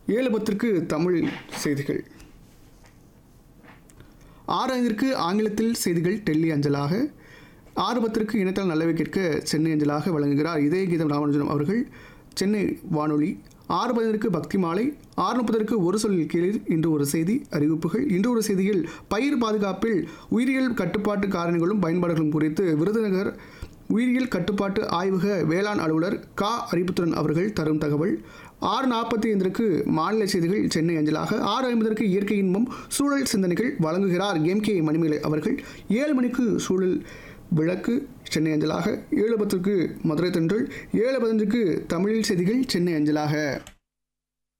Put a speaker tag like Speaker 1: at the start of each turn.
Speaker 1: ஏழு பத்திற்கு தமிழ் செய்திகள் ஆறு ஐந்திற்கு ஆங்கிலத்தில் செய்திகள் டெல்லி அஞ்சலாக ஆறு பத்திற்கு இணையத்தால் நல்லவை கேட்க சென்னை அஞ்சலாக வழங்குகிறார் இதய கீதம் ராமானுஜனம் அவர்கள் சென்னை வானொலி ஆறு பதினருக்கு பக்தி மாலை ஆறு முப்பதற்கு ஒரு சொல் கீழில் இன்று ஒரு செய்தி அறிவிப்புகள் இன்று ஒரு செய்தியில் பயிர் பாதுகாப்பில் உயிரியல் கட்டுப்பாட்டு காரணிகளும் பயன்பாடுகளும் குறித்து விருதுநகர் உயிரியல் கட்டுப்பாட்டு ஆய்வக வேளாண் அலுவலர் கா அறிவுத்துறன் அவர்கள் தரும் தகவல் ஆறு நாற்பத்தி ஐந்திற்கு மாநில செய்திகள் சென்னை அஞ்சலாக ஆறு ஐம்பதற்கு இயற்கை இன்பம் சூழல் சிந்தனைகள் வழங்குகிறார் எம் கே மணிமேலை அவர்கள் ஏழு மணிக்கு சூழல் விளக்கு சென்னை அஞ்சலாக ஏழு பத்துக்கு மதுரை தென்றல் ஏழு பதினஞ்சுக்கு தமிழில் செய்திகள் சென்னை அஞ்சலாக